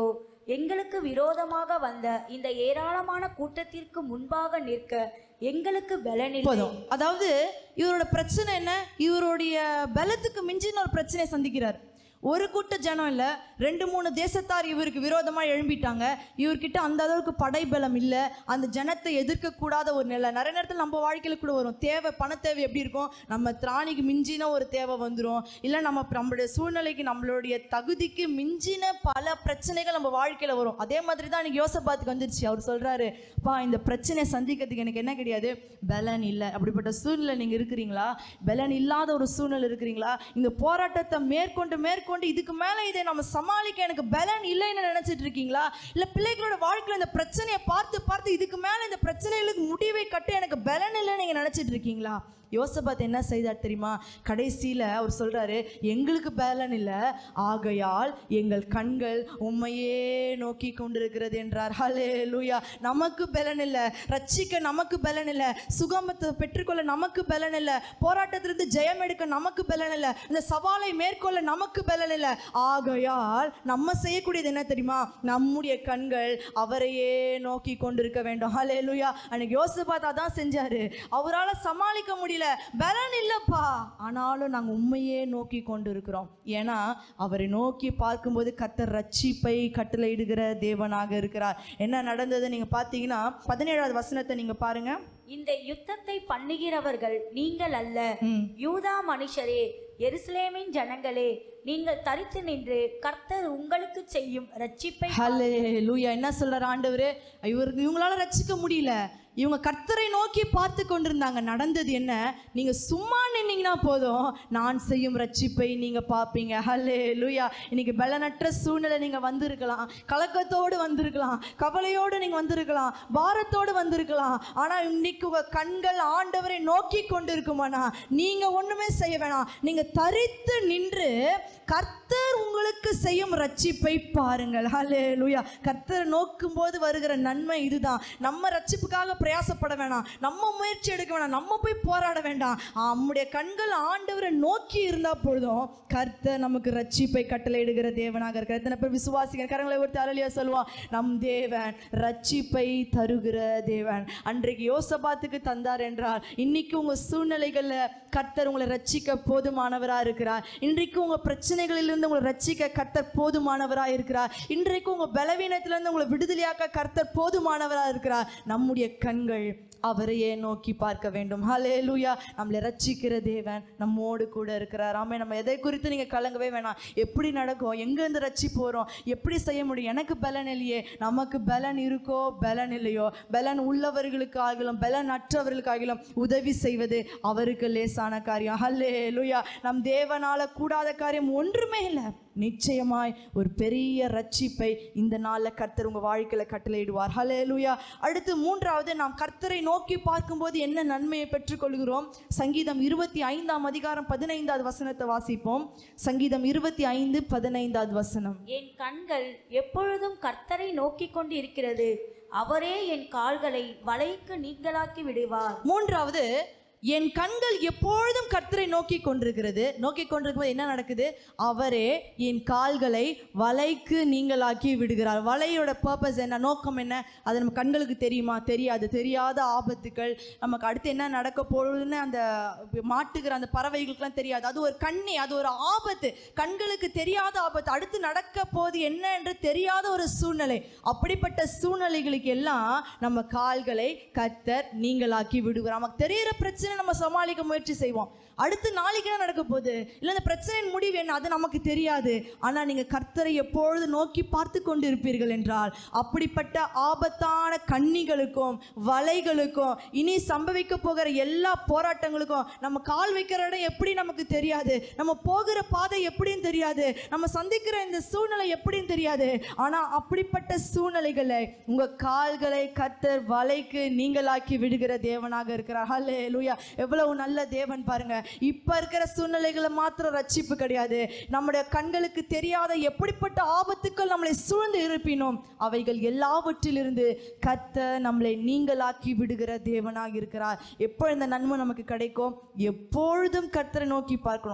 எங்களுக்கு விரோதமாக வந்த இந்த ஏராளமான கூட்டத்திற்கு முன்பாக நிற்க எங்களுக்கு பலனில்லை போதும் அதாவது இவரோட பிரச்சனை என்ன இவருடைய பலத்துக்கு மிஞ்சின ஒரு பிரச்சனையை சந்திக்கிறார் ஒரு கூட்ட ஜனம் இல்லை ரெண்டு மூணு தேசத்தார் இவருக்கு விரோதமாக எழும்பிட்டாங்க இவர்கிட்ட அந்த அளவுக்கு படைபலம் இல்லை அந்த ஜனத்தை எதிர்க்கக்கூடாத ஒரு நிலை நிறைய நேரத்தில் நம்ம வாழ்க்கையில் கூட வரும் தேவை பண தேவை எப்படி இருக்கும் நம்ம திராணிக்கு மிஞ்சின ஒரு தேவை வந்துடும் இல்லை நம்ம நம்மளுடைய சூழ்நிலைக்கு நம்மளுடைய தகுதிக்கு மிஞ்சின பல பிரச்சனைகள் நம்ம வாழ்க்கையில் வரும் அதே மாதிரி தான் இன்னைக்கு யோசபாத்துக்கு வந்துருச்சு அவர் சொல்கிறாரு பா இந்த பிரச்சனையை சந்திக்கிறதுக்கு எனக்கு என்ன கிடையாது பலன் இல்லை அப்படிப்பட்ட சூழ்நிலை நீங்கள் இருக்கிறீங்களா பலன் இல்லாத ஒரு சூழ்நிலை இருக்கிறீங்களா இந்த போராட்டத்தை மேற்கொண்டு மேற்கொண்டு இதுக்கு மேலே இதை நம்ம சமாளிக்க எனக்கு பலன் இல்லைன்னு நினச்சிட்டு இருக்கீங்களா இல்லை பிள்ளைகளோட வாழ்க்கையில் இந்த பிரச்சனையை பார்த்து பார்த்து இதுக்கு மேலே இந்த பிரச்சனைகளுக்கு முடிவை கட்ட எனக்கு பலன் இல்லைன்னு நீங்கள் நினச்சிட்டு இருக்கீங்களா யோசபாத் என்ன செய்தார் தெரியுமா கடைசியில் அவர் சொல்கிறாரு எங்களுக்கு பேலன் இல்லை ஆகையால் எங்கள் கண்கள் உண்மையே நோக்கி கொண்டிருக்கிறது என்றார் ஹலே லூயா நமக்கு பலன் இல்லை ரட்சிக்க நமக்கு பலன் இல்லை சுகமத்தை பெற்றுக்கொள்ள நமக்கு பலன் இல்லை போராட்டத்திலிருந்து ஜெயம் எடுக்க நமக்கு பலன் இல்லை இந்த சவாலை மேற்கொள்ள நமக்கு பலன் இல்லை ஆகையால் நம்ம செய்யக்கூடியது என்ன தெரியுமா நம்முடைய கண்கள் அவரையே நோக்கி கொண்டிருக்க வேண்டும் ஹலே லூயா அன்னைக்கு யோசிபாத் அதான் செஞ்சாரு அவரால் சமாளிக்க முடியல பலன் இல்லப்பா ஆனாலும் நாங்கள் உண்மையே நோக்கி கொண்டு இருக்கிறோம் ஏன்னா அவரை நோக்கி பார்க்கும்போது கத்தர் ரட்சிப்பை கட்டளையிடுகிற தேவனாக இருக்கிறார் என்ன நடந்தது நீங்க பார்த்தீங்கன்னா பதினேழாவது வசனத்தை நீங்க பாருங்க இந்த யுத்தத்தை பண்ணுகிறவர்கள் நீங்கள் அல்ல ம். யூதா மனுஷரே எருசலேமின் ஜனங்களே நீங்கள் தரித்து நின்று கர்த்தர் உங்களுக்கு செய்யும் ரட்சிப்பை ஹலே லூயா என்ன சொல்றார் ஆண்டவரே இவருக்கு இவங்களால ரட்சிக்க முடியல இவங்க கர்த்தரை நோக்கி பார்த்து கொண்டிருந்தாங்க நடந்தது என்ன நீங்க சும்மா நின்னீங்கன்னா போதும் நான் செய்யும் ரட்சிப்பை நீங்க பார்ப்பீங்க ஹலே லூயா இன்னைக்கு பலனற்ற சூழ்நிலை நீங்க வந்திருக்கலாம் கலக்கத்தோடு வந்திருக்கலாம் கவலையோடு நீங்க வந்திருக்கலாம் பாரத்தோடு வந்திருக்கலாம் ஆனா இன்னைக்கு உங்க கண்கள் ஆண்டவரை நோக்கி கொண்டிருக்குமானா நீங்க ஒண்ணுமே செய்ய வேணாம் நீங்க தரித்து நின்று கர்த்தர் உங்களுக்கு செய்யும் ரட்சிப்பை பாருங்கள் ஹலே லூயா கர்த்தர் நோக்கும் போது வருகிற நன்மை இதுதான் நம்ம ரட்சிப்புக்காக பிரயாசப்பட வேணாம் நம்ம முயற்சி எடுக்க வேணாம் நம்ம போய் போராட வேண்டாம் நம்முடைய கண்கள் ஆண்டவரை நோக்கி இருந்தா பொழுதும் கர்த்தர் நமக்கு ரட்சிப்பை கட்டளையிடுகிற தேவனாக இருக்கிற எத்தனை பேர் விசுவாசிகள் கரங்களை ஒரு தலையில சொல்லுவான் நம் தேவன் ரட்சிப்பை தருகிற தேவன் அன்றைக்கு யோசபாத்துக்கு தந்தார் என்றால் இன்னைக்கு உங்க சூழ்நிலைகள்ல கர்த்தர் உங்களை ரட்சிக்க போதுமானவரா இருக்கிறார் இன்றைக்கு உங்க பிரச்சனைகளிலிருந்து உங்களை ரட்சிக்க கர்த்தர் போதுமானவரா இருக்கிறார் இன்றைக்கு உங்க பலவீனத்திலிருந்து உங்களை விடுதலையாக்க கர்த்தர் போதுமானவரா இருக்கிறார் நம்முடைய கண்கள் அவரையே நோக்கி பார்க்க வேண்டும் ஹலே லூயா நம்மளை ரட்சிக்கிற தேவன் நம்மோடு கூட இருக்கிறார் ஆமே நம்ம எதை குறித்து நீங்கள் கலங்கவே வேணாம் எப்படி நடக்கும் எங்கேருந்து ரட்சி போகிறோம் எப்படி செய்ய முடியும் எனக்கு பலன் இல்லையே நமக்கு பலன் இருக்கோ பலன் இல்லையோ பலன் உள்ளவர்களுக்கு ஆகிலும் பலன் அற்றவர்களுக்காகிலும் உதவி செய்வது அவருக்கு லேசான காரியம் ஹல்லே லூயா நம் தேவனால கூடாத காரியம் ஒன்றுமே இல்லை நிச்சயமாய் ஒரு பெரிய ரட்சிப்பை இந்த நாளில் கர்த்தர் உங்கள் வாழ்க்கையில் கட்டளையிடுவார் ஹலே லூயா அடுத்து மூன்றாவது நாம் கர்த்தரை நோக்கி பார்க்கும்போது என்ன நன்மையை பெற்றுக்கொள்கிறோம் சங்கீதம் இருபத்தி ஐந்தாம் அதிகாரம் பதினைந்தாவது வசனத்தை வாசிப்போம் சங்கீதம் இருபத்தி ஐந்து பதினைந்தாவது வசனம் என் கண்கள் எப்பொழுதும் கர்த்தரை நோக்கி கொண்டு இருக்கிறது அவரே என் கால்களை வலைக்கு நீங்களாக்கி விடுவார் மூன்றாவது என் கண்கள் எப்பொழுதும் கர்த்தரை நோக்கி கொண்டிருக்கிறது நோக்கி கொண்டிருக்கும்போது என்ன நடக்குது அவரே என் கால்களை வலைக்கு நீங்களாக்கி விடுகிறார் வலையோட பர்பஸ் என்ன நோக்கம் என்ன அது நம்ம கண்களுக்கு தெரியுமா தெரியாது தெரியாத ஆபத்துக்கள் நமக்கு அடுத்து என்ன நடக்க போகுதுன்னு அந்த மாட்டுகிற அந்த பறவைகளுக்கெல்லாம் தெரியாது அது ஒரு கண்ணி அது ஒரு ஆபத்து கண்களுக்கு தெரியாத ஆபத்து அடுத்து நடக்க போகுது என்ன என்று தெரியாத ஒரு சூழ்நிலை அப்படிப்பட்ட சூழ்நிலைகளுக்கு எல்லாம் நம்ம கால்களை கத்தர் நீங்களாக்கி விடுகிறார் நமக்கு தெரியிற பிரச்சனை நம்ம சமாளிக்க முயற்சி செய்வோம் அடுத்து நாளைக்கு என்ன நடக்க போகுது இல்லை இந்த பிரச்சனையின் முடிவு என்ன அது நமக்கு தெரியாது ஆனால் நீங்கள் கர்த்தரை எப்பொழுது நோக்கி பார்த்து கொண்டு இருப்பீர்கள் என்றால் அப்படிப்பட்ட ஆபத்தான கண்ணிகளுக்கும் வலைகளுக்கும் இனி சம்பவிக்க போகிற எல்லா போராட்டங்களுக்கும் நம்ம கால் வைக்கிற இடம் எப்படி நமக்கு தெரியாது நம்ம போகிற பாதை எப்படின்னு தெரியாது நம்ம சந்திக்கிற இந்த சூழ்நிலை எப்படின்னு தெரியாது ஆனால் அப்படிப்பட்ட சூழ்நிலைகளை உங்கள் கால்களை கத்தர் வலைக்கு நீங்களாக்கி விடுகிற தேவனாக இருக்கிறார் ஹல்லே லூயா எவ்வளவு நல்ல தேவன் பாருங்க இப்போ இருக்கிற சூழ்நிலைகளை மாத்திரம் ரட்சிப்பு கிடையாது நம்முடைய கண்களுக்கு தெரியாத எப்படிப்பட்ட ஆபத்துக்கள் நம்மளை சூழ்ந்து இருப்பினோம் அவைகள் எல்லாவற்றிலிருந்து கத்த நம்மளை நீங்களாக்கி விடுகிற தேவனாக இருக்கிறார் எப்போ இந்த நன்மை நமக்கு கிடைக்கும் எப்பொழுதும் கர்த்தரை நோக்கி பார்க்கணும்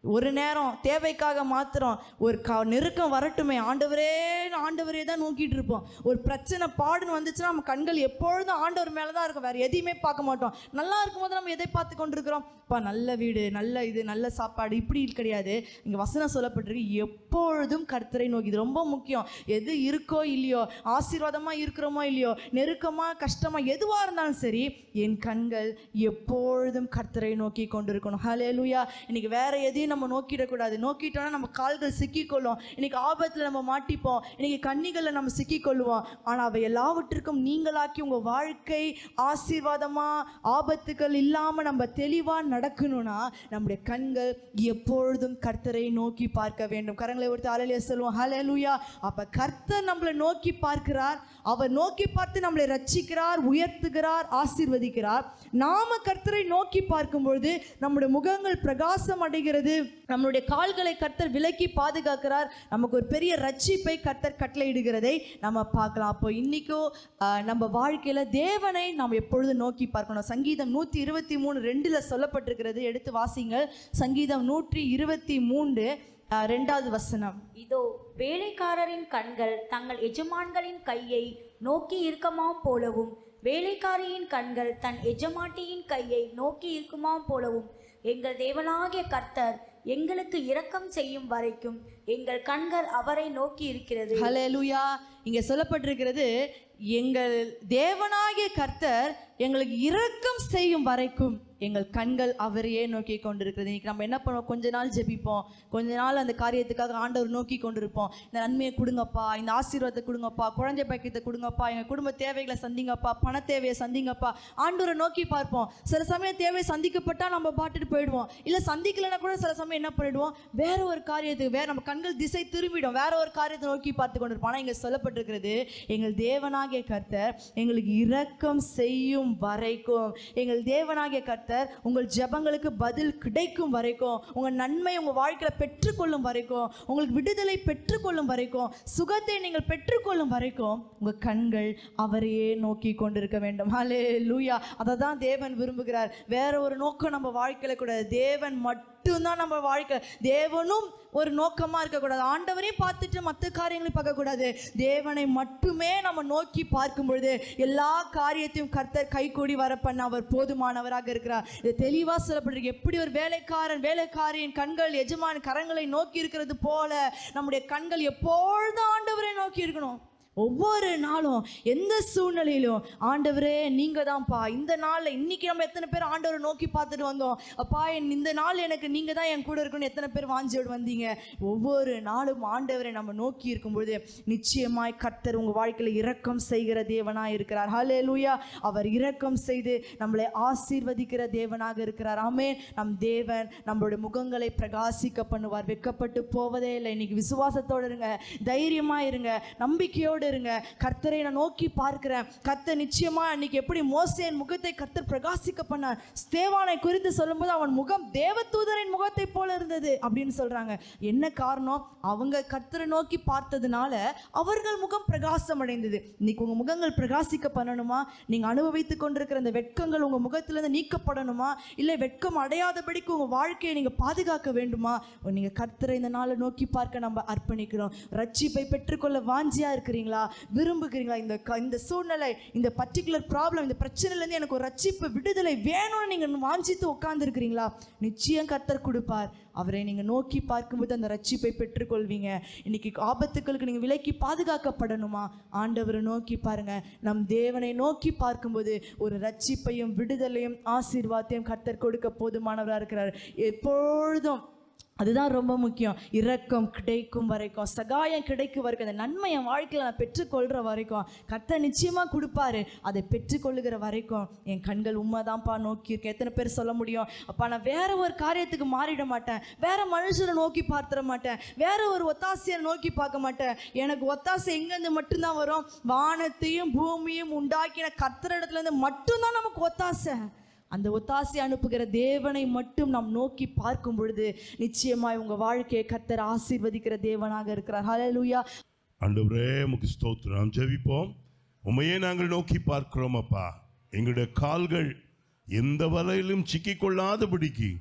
ஒரு நேரம் தேவைக்காக மாத்திரம் ஒரு க நெருக்கம் வரட்டுமே ஆண்டவரே ஆண்டவரே தான் நோக்கிட்டு இருப்போம் ஒரு பிரச்சனை பாடுன்னு வந்துச்சுன்னா நம்ம கண்கள் எப்பொழுதும் ஆண்டவர் மேலே தான் இருக்கும் வேற எதையுமே பார்க்க மாட்டோம் நல்லா இருக்கும்போது நம்ம எதை பார்த்து கொண்டிருக்கிறோம் அப்பா நல்ல வீடு நல்ல இது நல்ல சாப்பாடு இப்படி கிடையாது இங்கே வசனம் சொல்லப்பட்டிருக்கு எப்பொழுதும் கர்த்தரை நோக்கி இது ரொம்ப முக்கியம் எது இருக்கோ இல்லையோ ஆசீர்வாதமாக இருக்கிறோமோ இல்லையோ நெருக்கமாக கஷ்டமாக எதுவாக இருந்தாலும் சரி என் கண்கள் எப்பொழுதும் கர்த்தரை நோக்கி கொண்டிருக்கணும் ஹலே லூயா இன்னைக்கு வேற எதையும் நம்ம நோக்கிடக்கூடாது நோக்கிட்டோம்னா நம்ம கால்கள் சிக்கிக்கொள்ளும் இன்னைக்கு ஆபத்தில் நம்ம மாட்டிப்போம் இன்னைக்கு கண்ணிகளில் நம்ம சிக்கிக்கொள்ளுவோம் ஆனால் அவை எல்லாவற்றிற்கும் நீங்களாக்கி உங்கள் வாழ்க்கை ஆசீர்வாதமாக ஆபத்துகள் இல்லாமல் நம்ம தெளிவாக நடக்கணும்னா நம்முடைய கண்கள் எப்பொழுதும் கர்த்தரை நோக்கி பார்க்க வேண்டும் கரங்களை ஒருத்தர் அலையிலே சொல்லுவோம் ஹலே லூயா அப்போ கர்த்தர் நம்மளை நோக்கி பார்க்கிறார் அவர் நோக்கி பார்த்து நம்மளை ரட்சிக்கிறார் உயர்த்துகிறார் ஆசீர்வதிக்கிறார் நாம கர்த்தரை நோக்கி பார்க்கும்பொழுது நம்முடைய முகங்கள் பிரகாசம் அடைகிறது நம்மளுடைய கால்களை கர்த்தர் விலக்கி பாதுகாக்கிறார் நமக்கு ஒரு பெரிய ரட்சிப்பை கர்த்தர் கட்டளையிடுகிறதை நம்ம பார்க்கலாம் அப்போ இன்னைக்கும் ஆஹ், நம்ம வாழ்க்கையில தேவனை நாம் எப்பொழுதும் நோக்கி பார்க்கணும் சங்கீதம் நூற்றி இருபத்தி மூணு ரெண்டுல சொல்லப்பட்டிருக்கிறது எடுத்து வாசிங்கள் சங்கீதம் நூற்றி இருபத்தி மூன்று ஆஹ், ரெண்டாவது வசனம் இதோ வேலைக்காரரின் கண்கள் தங்கள் எஜமான்களின் கையை நோக்கி இருக்கமாம் போலவும் வேலைக்காரியின் கண்கள் தன் எஜமாட்டியின் கையை நோக்கி இருக்குமாம் போலவும் எங்கள் தேவனாகிய கர்த்தர் எங்களுக்கு இரக்கம் செய்யும் வரைக்கும் எங்கள் கண்கள் அவரை நோக்கி இருக்கிறது ஹalleluya இங்க சொல்லப்பட்டிருக்கிறது எங்கள் தேவனாகிய கர்த்தர் எங்களுக்கு இரக்கம் செய்யும் வரைக்கும் எங்கள் கண்கள் அவரையே நோக்கி கொண்டிருக்கிறது இன்னைக்கு நம்ம என்ன பண்ணுவோம் கொஞ்ச நாள் ஜெபிப்போம் கொஞ்ச நாள் அந்த காரியத்துக்காக ஆண்டவர் நோக்கி கொண்டிருப்போம் இந்த நன்மையை கொடுங்கப்பா இந்த ஆசீர்வாதத்தை கொடுங்கப்பா குழந்தை பாக்கியத்தை கொடுங்கப்பா எங்கள் குடும்ப தேவைகளை சந்திங்கப்பா பண தேவையை சந்திங்கப்பா ஆண்டவரை நோக்கி பார்ப்போம் சில சமயம் தேவை சந்திக்கப்பட்டா நம்ம பாட்டுட்டு போயிடுவோம் இல்லை சந்திக்கலைன்னா கூட சில சமயம் என்ன பண்ணிடுவோம் வேற ஒரு காரியத்துக்கு வேற நம்ம கண்கள் திசை திரும்பிடும் வேற ஒரு காரியத்தை நோக்கி பார்த்து கொண்டிருப்போம் ஆனால் இங்கே சொல்லப்பட்டிருக்கிறது எங்கள் தேவனாகிய கர்த்தர் எங்களுக்கு இரக்கம் செய்யும் வரைக்கும் எங்கள் தேவனாகிய கர்த்தர் உங்கள் ஜெபங்களுக்கு பதில் கிடைக்கும் வரைக்கும் உங்கள் நன்மை உங்கள் வாழ்க்கையில் பெற்றுக்கொள்ளும் வரைக்கும் உங்களுக்கு விடுதலை பெற்றுக்கொள்ளும் வரைக்கும் சுகத்தை நீங்கள் பெற்றுக்கொள்ளும் வரைக்கும் உங்கள் கண்கள் அவரையே நோக்கி கொண்டிருக்க வேண்டும் ஹலே லூயா அதை தான் தேவன் விரும்புகிறார் வேற ஒரு நோக்கம் நம்ம வாழ்க்கையில் கூட தேவன் மட்டும்தான் நம்ம வாழ்க்கை தேவனும் ஒரு நோக்கமாக இருக்கக்கூடாது ஆண்டவரையும் பார்த்துட்டு மற்ற காரியங்களையும் பார்க்கக்கூடாது தேவனை மட்டுமே நம்ம நோக்கி பார்க்கும் பொழுது எல்லா காரியத்தையும் கர்த்தர் கைகூடி வர பண்ண அவர் போதுமானவராக இருக்கிறார் இது தெளிவாக சொல்லப்பட்டிருக்கு எப்படி ஒரு வேலைக்காரன் வேலைக்காரியின் கண்கள் எஜமான் கரங்களை நோக்கி இருக்கிறது போல நம்முடைய கண்கள் எப்பொழுதும் ஆண்டவரை நோக்கி இருக்கணும் ஒவ்வொரு நாளும் எந்த சூழ்நிலையிலும் ஆண்டவரே நீங்க தான்ப்பா இந்த நாளில் இன்னைக்கு நம்ம எத்தனை பேர் ஆண்டவரை நோக்கி பார்த்துட்டு வந்தோம் அப்பா என் இந்த நாள் எனக்கு நீங்க தான் என் கூட இருக்கணும்னு எத்தனை பேர் வாஞ்சியோடு வந்தீங்க ஒவ்வொரு நாளும் ஆண்டவரை நம்ம நோக்கி இருக்கும்பொழுது நிச்சயமாய் கர்த்தர் உங்க வாழ்க்கையில இரக்கம் செய்கிற தேவனாய் இருக்கிறார் ஹலே அவர் இரக்கம் செய்து நம்மளை ஆசீர்வதிக்கிற தேவனாக இருக்கிறார் ஆமே நம் தேவன் நம்மளுடைய முகங்களை பிரகாசிக்க பண்ணுவார் வெக்கப்பட்டு போவதே இல்லை இன்னைக்கு விசுவாசத்தோடு இருங்க தைரியமா இருங்க நம்பிக்கையோடு இருங்க கர்த்தரை நான் நோக்கி பார்க்கிறேன் கர்த்தர் நிச்சயமா அன்னைக்கு எப்படி மோசேன் முகத்தை கர்த்தர் பிரகாசிக்க பண்ணார் ஸ்தேவானை குறித்து சொல்லும்போது அவன் முகம் தேவதூதரின் முகத்தை போல இருந்தது அப்படின்னு சொல்றாங்க என்ன காரணம் அவங்க கர்த்தரை நோக்கி பார்த்ததுனால அவர்கள் முகம் பிரகாசம் அடைந்தது இன்னைக்கு உங்க முகங்கள் பிரகாசிக்க பண்ணணுமா நீங்க அனுபவித்துக் கொண்டிருக்கிற அந்த வெட்கங்கள் உங்க முகத்திலிருந்து நீக்கப்படணுமா இல்லை வெட்கம் அடையாதபடிக்கு உங்க வாழ்க்கையை நீங்க பாதுகாக்க வேண்டுமா நீங்க கர்த்தரை இந்த நாளை நோக்கி பார்க்க நம்ம அர்ப்பணிக்கிறோம் ரட்சிப்பை பெற்றுக்கொள்ள வாஞ்சியா இருக்கிறீங்களா விரும்புகிறீங்களா இந்த க- இந்த சூழ்நிலை இந்த பர்டிகுலர் ப்ராப்ளம் இந்த பிரச்சனையிலேருந்து எனக்கு ஒரு ரட்சிப்பு விடுதலை வேணும்னு நீங்க வாஞ்சித்து உட்கார்ந்துருக்கிறீங்களா நிச்சயம் கர்த்தர் கொடுப்பார் அவரை நீங்க நோக்கி பார்க்கும்போது அந்த ரட்சிப்பை பெற்றுக்கொள்வீங்க இன்னைக்கு ஆபத்துக்களுக்கு நீங்க விலக்கி பாதுகாக்கப்படணுமா ஆண்டவரை நோக்கி பாருங்க நம் தேவனை நோக்கி பார்க்கும்போது ஒரு ரட்சிப்பையும் விடுதலையும் ஆசீர்வாதத்தையும் கர்த்தர் கொடுக்க போதுமானவராக இருக்கிறார் எப்பொழுதும் அதுதான் ரொம்ப முக்கியம் இரக்கம் கிடைக்கும் வரைக்கும் சகாயம் கிடைக்கும் வரைக்கும் அந்த நன்மை என் வாழ்க்கையில் நான் பெற்றுக்கொள்கிற வரைக்கும் கர்த்தர் நிச்சயமாக கொடுப்பாரு அதை பெற்றுக்கொள்ளுகிற வரைக்கும் என் கண்கள் உண்மைதான்ப்பா நோக்கி இருக்கு எத்தனை பேர் சொல்ல முடியும் அப்பா நான் வேற ஒரு காரியத்துக்கு மாறிட மாட்டேன் வேற மனுஷரை நோக்கி பார்த்துட மாட்டேன் வேற ஒரு ஒத்தாசையை நோக்கி பார்க்க மாட்டேன் எனக்கு ஒத்தாசை எங்கேருந்து மட்டும்தான் வரும் வானத்தையும் பூமியும் உண்டாக்கின கர்த்தரிடத்துலேருந்து மட்டும்தான் நமக்கு ஒத்தாசை அந்த ஒத்தாசை அனுப்புகிற தேவனை மட்டும் நாம் நோக்கி பார்க்கும் பொழுது நிச்சயமாய் உங்க வாழ்க்கையை கர்த்தர் ஆசீர்வதிக்கிற தேவனாக இருக்கிறார் ஹalleluya ஆண்டவரே உமக்கு ஸ்தோத்திரம் ஜெபிப்போம் உமையே நாங்கள் நோக்கி பார்க்கிறோம் அப்பா எங்களுடைய கால்கள் எந்த வலையிலும் சிக்கிக்கொள்ளாதபடிக்கு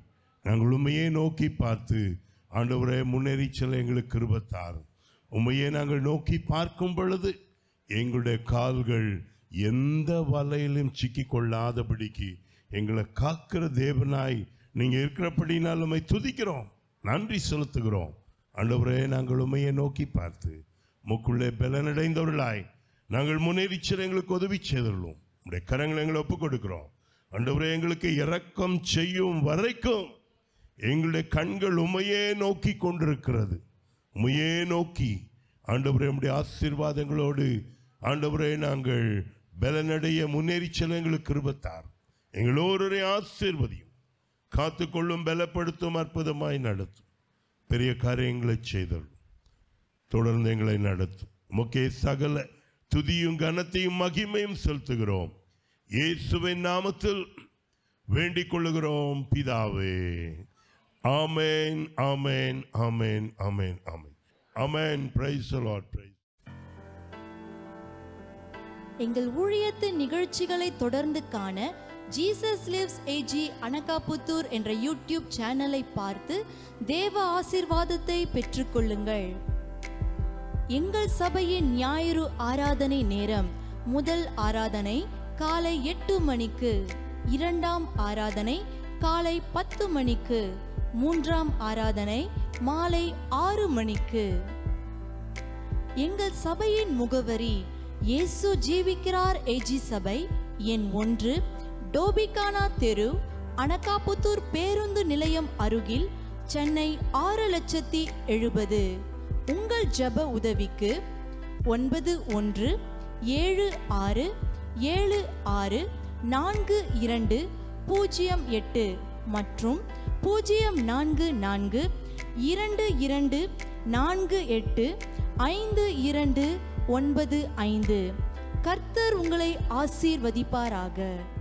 நாங்கள் உண்மையே நோக்கி பார்த்து ஆண்டவரே முன்னேறி செல்ல எங்களுக்கு கிருபத்தார் உண்மையே நாங்கள் நோக்கி பார்க்கும் பொழுது எங்களுடைய கால்கள் எந்த வலையிலும் சிக்கி கொள்ளாதபடிக்கு எங்களை காக்கிற தேவனாய் நீங்க இருக்கிறபடினால் உண்மை துதிக்கிறோம் நன்றி செலுத்துகிறோம் ஆண்டவரே நாங்கள் உண்மையை நோக்கி பார்த்து முக்குள்ளே பலனடைந்தவர்களாய் நாங்கள் முன்னேறி செல்ல எங்களுக்கு உதவி செய்துள்ளோம் உடைய கரங்களை எங்களை ஒப்புக் கொடுக்கிறோம் ஆண்டவரே எங்களுக்கு இரக்கம் செய்யும் வரைக்கும் எங்களுடைய கண்கள் உமையே நோக்கி கொண்டிருக்கிறது உமையே நோக்கி ஆண்டவரே உம்முடைய ஆசீர்வாதங்களோடு ஆண்டவரே நாங்கள் பலனடைய முன்னேறி செல்ல எங்களுக்கு கிருபத்தார் எங்களோருடைய ஆசீர்வதியும் காத்துக்கொள்ளும் பலப்படுத்தும் அற்புதமாய் நடத்தும் பெரிய காரியங்களை செய்தல் தொடர்ந்து எங்களை நடத்தும் முக்கே சகல துதியும் கனத்தையும் மகிமையும் செலுத்துகிறோம் இயேசுவின் நாமத்தில் வேண்டிக் கொள்ளுகிறோம் பிதாவே amen amen amen amen amen amen praise Lord praise எங்கள் ஊழியத்தின் நிகழ்ச்சிகளை தொடர்ந்து காண ஜீசஸ் லிவ்ஸ் ஏஜி அனகாபுத்தூர் என்ற யூடியூப் சேனலை பார்த்து தேவ ஆசீர்வாதத்தை பெற்றுக்கொள்ளுங்கள் எங்கள் சபையின் ஞாயிறு ஆராதனை நேரம் முதல் ஆராதனை காலை எட்டு மணிக்கு இரண்டாம் ஆராதனை காலை பத்து மணிக்கு மூன்றாம் ஆராதனை மாலை ஆறு மணிக்கு எங்கள் சபையின் முகவரி இயேசு ஜீவிக்கிறார் ஏஜி சபை எண் ஒன்று டோபிகானா தெரு அனகாபுத்தூர் பேருந்து நிலையம் அருகில் சென்னை ஆறு லட்சத்தி எழுபது உங்கள் ஜெப உதவிக்கு ஒன்பது ஒன்று ஏழு ஆறு ஏழு ஆறு நான்கு இரண்டு பூஜ்ஜியம் எட்டு மற்றும் பூஜ்ஜியம் நான்கு நான்கு இரண்டு இரண்டு நான்கு எட்டு ஐந்து இரண்டு ஒன்பது ஐந்து கர்த்தர் உங்களை ஆசீர்வதிப்பாராக